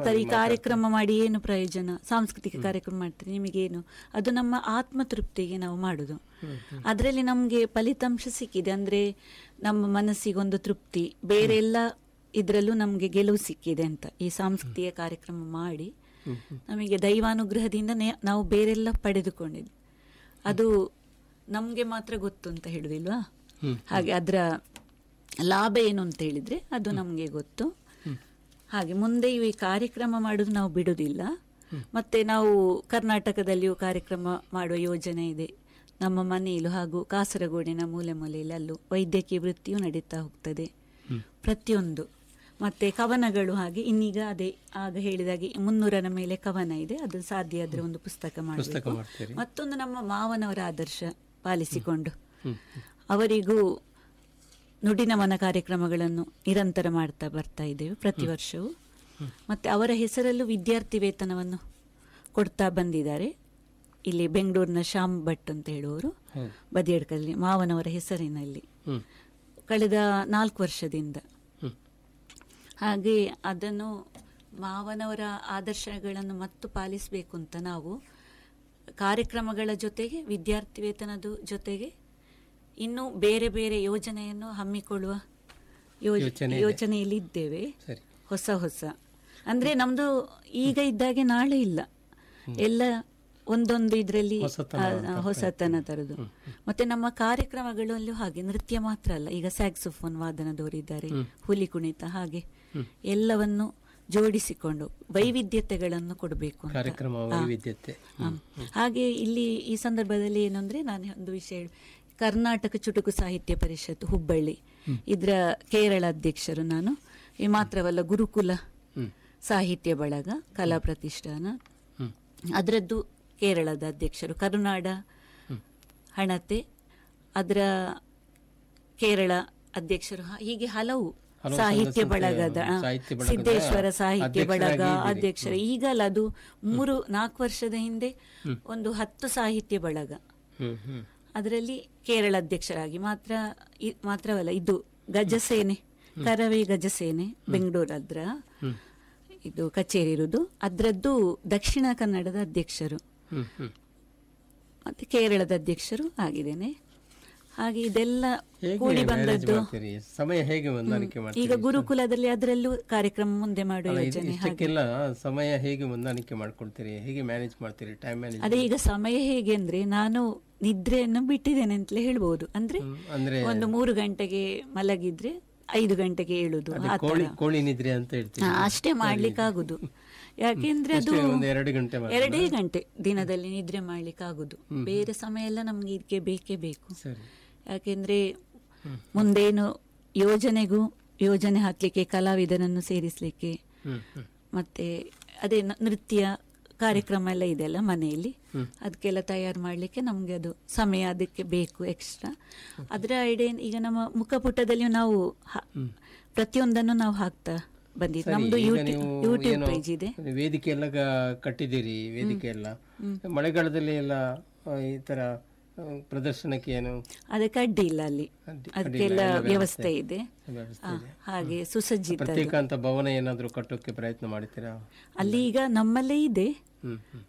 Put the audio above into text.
ಕೇಳ್ತಾರೆ ಈ ಕಾರ್ಯಕ್ರಮ ಮಾಡಿ ಏನು ಪ್ರಯೋಜನ ಸಾಂಸ್ಕೃತಿಕ ಕಾರ್ಯಕ್ರಮ ಮಾಡ್ತಾರೆ ನಿಮಗೇನು ಅದು ನಮ್ಮ ಆತ್ಮತೃಪ್ತಿಗೆ ನಾವು ಮಾಡುದು ಅದರಲ್ಲಿ ನಮಗೆ ಫಲಿತಾಂಶ ಸಿಕ್ಕಿದೆ ಅಂದ್ರೆ ನಮ್ಮ ಮನಸ್ಸಿಗೊಂದು ತೃಪ್ತಿ ಬೇರೆ ಎಲ್ಲ ಇದರಲ್ಲೂ ನಮಗೆ ಗೆಲುವು ಸಿಕ್ಕಿದೆ ಅಂತ ಈ ಸಾಂಸ್ಕೃತಿಕ ಕಾರ್ಯಕ್ರಮ ಮಾಡಿ ನಮಗೆ ದೈವಾನುಗ್ರಹದಿಂದ ನೆ- ನಾವು ಬೇರೆಲ್ಲ ಪಡೆದುಕೊಂಡಿದ್ವಿ ಅದು ನಮಗೆ ಮಾತ್ರ ಗೊತ್ತು ಅಂತ ಹೇಳುದಿಲ್ವಾ ಹಾಗೆ ಅದರ ಲಾಭ ಏನು ಅಂತ ಹೇಳಿದ್ರೆ ಅದು ನಮಗೆ ಗೊತ್ತು ಹಾಗೆ ಮುಂದೆ ಈ ಕಾರ್ಯಕ್ರಮ ಮಾಡೋದು ನಾವು ಬಿಡುವುದಿಲ್ಲ ಮತ್ತೆ ನಾವು ಕರ್ನಾಟಕದಲ್ಲಿಯೂ ಕಾರ್ಯಕ್ರಮ ಮಾಡುವ ಯೋಜನೆ ಇದೆ ನಮ್ಮ ಮನೆಯಲ್ಲೂ ಹಾಗೂ ಕಾಸರಗೋಡಿನ ಮೂಲೆ ಮೂಲೆಯಲ್ಲಿ ಅಲ್ಲೂ ವೈದ್ಯಕೀಯ ವೃತ್ತಿಯೂ ನಡೀತಾ ಹೋಗ್ತದೆ ಪ್ರತಿಯೊಂದು ಮತ್ತೆ ಕವನಗಳು ಹಾಗೆ ಇನ್ನೀಗ ಅದೇ ಆಗ ಹೇಳಿದಾಗೆ ಮುನ್ನೂರನ ಮೇಲೆ ಕವನ ಇದೆ ಅದು ಸಾಧ್ಯ ಆದ್ರೆ ಒಂದು ಪುಸ್ತಕ ಮಾಡಬೇಕು ಮಾಡ್ತೀರಿ. ಮತ್ತೊಂದು ನಮ್ಮ ಮಾವನವರ ಆದರ್ಶ ಪಾಲಿಸಿಕೊಂಡು ಅವರಿಗೂ ನುಡಿನಮನ ಕಾರ್ಯಕ್ರಮಗಳನ್ನು ನಿರಂತರ ಮಾಡ್ತಾ ಬರ್ತಾ ಇದ್ದೇವೆ ಪ್ರತಿ ವರ್ಷವೂ ಮತ್ತೆ ಅವರ ಹೆಸರಲ್ಲೂ ವಿದ್ಯಾರ್ಥಿ ವೇತನವನ್ನು ಕೊಡ್ತಾ ಬಂದಿದ್ದಾರೆ ಇಲ್ಲಿ ಬೆಂಗಳೂರಿನ ಶ್ಯಾಮ್ ಭಟ್ ಅಂತ ಹೇಳುವವರು ಹೌದು. ಬದಿಯಡ್ಕಲ್ಲಿ ಮಾವನವರ ಹೆಸರಿನಲ್ಲಿ ಹ್ಮ್ ಕಳೆದ ನಾಲ್ಕು ವರ್ಷದಿಂದ ಹ್ಮ್ ಹಾಗೆ ಅದನ್ನು ಮಾವನವರ ಆದರ್ಶಗಳನ್ನು ಮತ್ತು ಪಾಲಿಸಬೇಕು ಅಂತ ನಾವು ಕಾರ್ಯಕ್ರಮಗಳ ಜೊತೆಗೆ ವಿದ್ಯಾರ್ಥಿ ವೇತನದ ಜೊತೆಗೆ ಇನ್ನು ಬೇರೆ ಬೇರೆ ಯೋಜನೆಯನ್ನು ಹಮ್ಮಿಕೊಳ್ಳುವ ಯೋಜ- ಯೋಚನೆ ಇದೆ. ಯೋಚನೆಯಲ್ಲಿ ಇದ್ದೇವೆ ಸರಿ ಹೊಸ ಹೊಸ ಅಂದ್ರೆ ನಮ್ದು ಈಗ ಇದ್ದಾಗೆ ನಾಳೆ ಇಲ್ಲ ಎಲ್ಲ ಒಂದೊಂದು ಇದರಲ್ಲಿ ಹೊಸತನ ಅಂತ ಹೊಸತನ ತರದು ಮತ್ತೆ ನಮ್ಮ ಕಾರ್ಯಕ್ರಮಗಳಲ್ಲೂ ಹಾಗೆ ನೃತ್ಯ ಮಾತ್ರ ಅಲ್ಲ ಈಗ ಸ್ಯಾಕ್ಸೋಫೋನ್ ವಾದನದವರಿದ್ದಾರೆ ಹುಲಿ ಕುಣಿತ ಹಾಗೆ ಎಲ್ಲವನ್ನು ಜೋಡಿಸಿಕೊಂಡು ವೈವಿಧ್ಯತೆಗಳನ್ನು ಕೊಡಬೇಕು ಅಂತ ಕಾರ್ಯಕ್ರಮ ವೈವಿಧ್ಯತೆ ಹ. ಹಾಗೆ ಇಲ್ಲಿ ಈ ಸಂದರ್ಭದಲ್ಲಿ ಏನಂದ್ರೆ ನಾನು ಒಂದು ವಿಷಯ ಹೇಳು- ಕರ್ನಾಟಕ ಚುಟುಕು ಸಾಹಿತ್ಯ ಪರಿಷತ್ ಹುಬ್ಬಳ್ಳಿ ಇದರ ಕೇರಳ ಅಧ್ಯಕ್ಷರು ನಾನು ಈ ಮಾತ್ರವಲ್ಲ ಗುರುಕುಲ ಹ್ಮ್ ಸಾಹಿತ್ಯ ಬಳಗ ಕಲಾ ಪ್ರತಿಷ್ಠಾನ ಹ್ಮ್ ಅದರದ್ದು ಕೇರಳದ ಅಧ್ಯಕ್ಷರು ಕರುನಾಡ ಹಣತೆ ಅದರ ಕೇರಳ ಅಧ್ಯಕ್ಷರು ಹ- ಹೀಗೆ ಹಲವು ಹಲವು ಸಾಹಿತ್ಯ ಸಂಘ ಬಳಗದ ಆ, ಸಾಹಿತ್ಯ ಬಳಗದ ಸಿದ್ದೇಶ್ವರ ಸಾಹಿತ್ಯ ಬಳಗ ಅಧ್ಯಕ್ಷರಾಗಿ ಇದ್ದೀರಿ. ಅಧ್ಯಕ್ಷರು ಈಗಲ್ಲ ಅದು ಮೂರು ನಾಲ್ಕು ವರ್ಷದ ಹಿಂದೆ ಒಂದು ಹತ್ತು ಸಾಹಿತ್ಯ ಬಳಗ ಹ್ಮ್ ಹ್ಮ್ ಅದರಲ್ಲಿ ಕೇರಳ ಅಧ್ಯಕ್ಷರಾಗಿ ಮಾತ್ರ ಇ- ಮಾತ್ರವಲ್ಲ ಇದು ಗಜಸೇನೆ ಕರವೇ ಗಜಸೇನೆ ಬೆಂಗಳೂರು ಅದ್ರ ಇದು ಕಚೇರಿ ಇರುವುದು ಅದರದ್ದು ದಕ್ಷಿಣ ಕನ್ನಡದ ಅಧ್ಯಕ್ಷರು ಹ್ಮ್ ಹ್ಮ್ ಮತ್ತೆ ಕೇರಳದ ಅಧ್ಯಕ್ಷರು ಆಗಿದ್ದೇನೆ ಹಾಗೆ ಇದೆಲ್ಲ ಹೇಗೆ ಕೂಡಿ manage ಬಂದದ್ದು ಮಾಡ್ತೀರಿ ಸಮಯ ಹೇಗೆ ಹೊಂದಾಣಿಕೆ ಈಗ ಮಾಡ್ತೀರಿ ಗುರುಕುಲದಲ್ಲಿ ಅದರಲ್ಲೂ ಕಾರ್ಯಕ್ರಮ ಮುಂದೆ ಮಾಡುವ ಅಲ್ಲ, ಇದು- ಯೋಜನೆ ಹಾಗೆ ಇಷ್ಟಕ್ಕೆಲ್ಲ ಸಮಯ ಹೇಗೆ ಹೊಂದಾಣಿಕೆ ಮಾಡ್ಕೊಳ್ತೀರಿ ಹೇಗೆ ಮ್ಯಾನೇಜ್ ಮಾಡ್ತೀರಿ ಟೈಮ್ ಮ್ಯಾನೇಜ್ ಅದೇ ಈಗ ಸಮಯ ಹೇಗೆ ಅಂದ್ರೆ ನಾನು ನಿದ್ರೆಯನ್ನು ಬಿಟ್ಟಿದ್ದೇನೆ ಅಂತಲೇ ಹೇಳ್ಬೋದು ಅಂದ್ರೆ ಅಂದ್ರೆ ಒಂದು ಮೂರು ಗಂಟೆಗೆ ಮಲಗಿದ್ರೆ ಐದು ಗಂಟೆಗೆ ಏಳುದು ಅದೇ ಆ ಕೋಳಿ ತರ. ಕೋಳಿ ನಿದ್ರೆ ಅಂತ ಹೇಳ್ತೀವಿ ಹಾ, ಅಷ್ಟೇ ಮಾಡ್ಲಿಕ್ಕೆ ಆಗುದು ಯಾಕೆಂದ್ರೆ ಅದು ಎಷ್ಟು ಒಂದು ಎರಡು ಗಂಟೆ ಮಾತ್ರ? ಎರಡೇ ಗಂಟೆ ದಿನದಲ್ಲಿ ನಿದ್ರೆ ಮಾಡ್ಲಿಕ್ಕೆ ಆಗುದು ಬೇರೆ ಸಮಯ ಎಲ್ಲ ನಮ್ಗೆ ಇದಕ್ಕೆ ಬೇಕೇ ಬೇಕು ಸರಿ ಯಾಕೆಂದ್ರೆ ಮುಂದೇನು ಯೋಜನೆಗೂ ಯೋಜನೆ ಹಾಕ್ಲಿಕ್ಕೆ ಕಲಾವಿದರನ್ನು ಸೇರಿಸ್ಲಿಕ್ಕೆ ಹ್ಮ್ ಹ್ಮ್ ಮತ್ತೆ ಅದೇ ನ- ನೃತ್ಯ ಕಾರ್ಯಕ್ರಮ ಎಲ್ಲ ಇದೆಯಲ್ಲ ಮನೆಯಲ್ಲಿ ಅದಕ್ಕೆಲ್ಲ ತಯಾರು ಮಾಡಲಿಕ್ಕೆ ನಮಗೆ ಅದು ಸಮಯ ಅದಕ್ಕೆ ಬೇಕು ಎಕ್ಸ್ಟ್ರಾ ಅದರ ಐಡಿಯಾ ಈಗ ನಮ್ಮ ಮುಖಪುಟದಲ್ಲಿ ನಾವು ಹ- ಪ್ರತಿಯೊಂದನ್ನು ನಾವು ಹಾಕ್ತಾ ಬಂದಿದ್ದು ಸರಿ, ನಮ್ದು ಈಗ ಯೂಟ್ಯೂಬ್ ನೀವು ಯೂಟ್ಯೂಬ್ ಏನು ಪೇಜ್ ಇದೆ ವೇದಿಕೆ ಎಲ್ಲ ಗ- ಕಟ್ಟಿದ್ದೀರಿ ವೇದಿಕೆ ಎಲ್ಲ ಮಳೆಗಾಲದಲ್ಲಿ ಎಲ್ಲ ಆ, ಈ ತರ ಆ, ಪ್ರದರ್ಶನಕ್ಕೆ ಏನು ಅದಕ್ಕೆ ಅಡ್ಡಿ ಇಲ್ಲ ಅಲ್ಲಿ ಅಡ್ಡಿ- ಅದಕ್ಕೆಲ್ಲ ಅಡ್ಡಿ ಇಲ್ಲ, ಎಲ್ಲ ವ್ಯವಸ್ಥೆ ಇದೆ ವ್ಯವಸ್ಥೆ ಆ, ಇದೆ ಹಾಗೆ ಸುಸಜ್ಜಿತ ಪ್ರತ್ಯೇಕ ಅಂತ ಭವನ ಏನಾದ್ರೂ ಕಟ್ಟೋಕೆ ಪ್ರಯತ್ನ ಮಾಡ್ತೀರಾ ಅಲ್ಲಿ ಈಗ ನಮ್ಮಲ್ಲೇ ಇದೆ ಹ್ಮ್ ಹ್ಮ್